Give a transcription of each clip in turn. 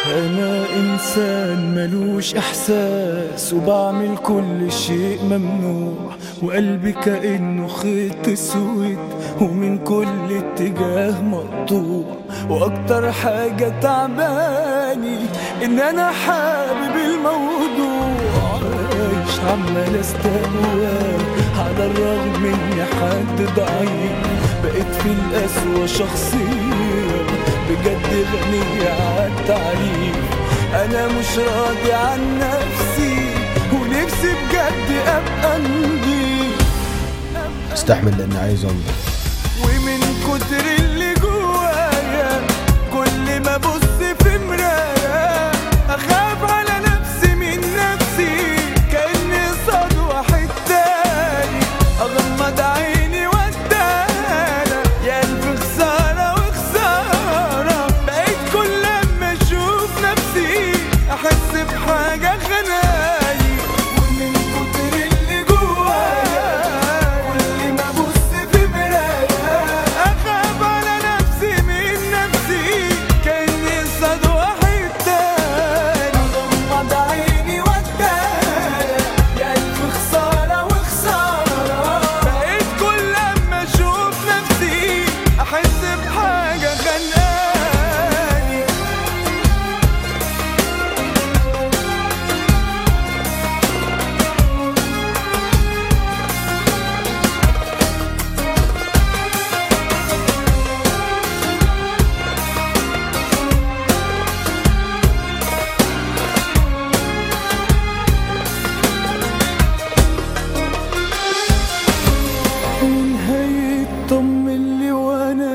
أنا إنسان ملوش إحساس وبعمل كل شيء ممنوع وقلبي كأنه خيط أسود ومن كل اتجاه مقطوع وأكتر حاجة تعباني إن أنا حابب الموضوع عايش عمال استقوى على الرغم إني حد ضعيف بقيت في القسوة شخصية بجد غنية عالتعريف أنا مش راضي عن نفسي ونفسي بجد أبقى نضيف استحمل لاني عايز انضف ومن كتر اللي جوايا كل ما ابص في مرايا اخاف على نفسي من نفسي كاني صاد واحد تاني اغمض عيني واتانا يا الف خساره وخساره بقيت كل لما اشوف نفسي احس بحاجه خناني ومن كتر اللي جوايا كل ما ابص في مرايا اخاف على نفسي من نفسي كاني صاد واحد تاني اغمض عيني واتانا يا الف خساره وخساره بقيت كل لما اشوف نفسي احس بحاجه خانقاني مين هيطمن لي وانا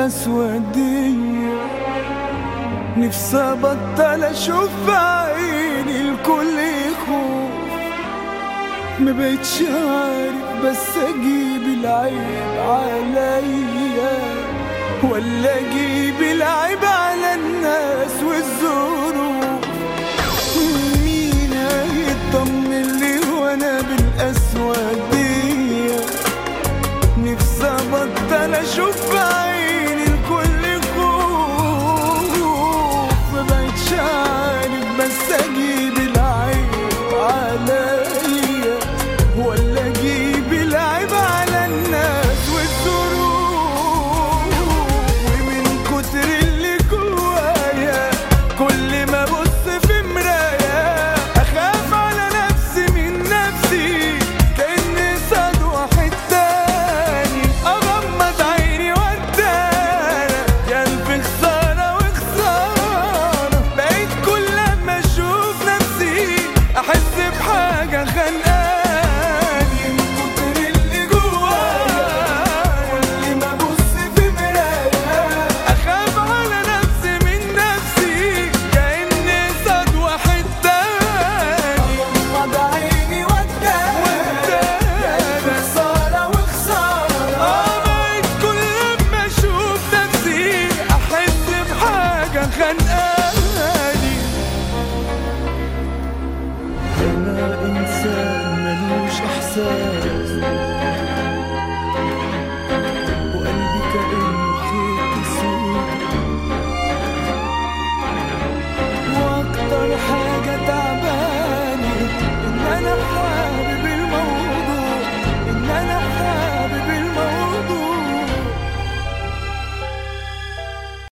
بالاسودية نفسي ابطل اشوف في عيني الكل يخوف ما بقتش عارف بس اجيب العيب عليا ولا اجيب العيب على الناس والظروف مين هيطمن لي وانا بالاسودية نفسي ابطل اشوف في عيني الكل خوف ما بقتش عارف بس اجيب العيب عليا ولا اجيب العيب على الناس والظروف ومن كتر اللي جوايا كل ما ابص في مرايا اخاف على نفسي من نفسي كاني صاد واحد تاني اغمض عيني واتانا يا الف خساره وخساره بقيت كل لما اشوف نفسي احس بحاجه خانقاني من كتر اللي جوايا كل ما ابص في مرايا اخاف على نفسي من نفسي كاني صاد واحد تاني اغمض عيني واتانا يا الف خساره وخساره اه بقيت كل لما اشوف نفسي احس بحاجه خانقاني أنا إنسان ملوش إحساس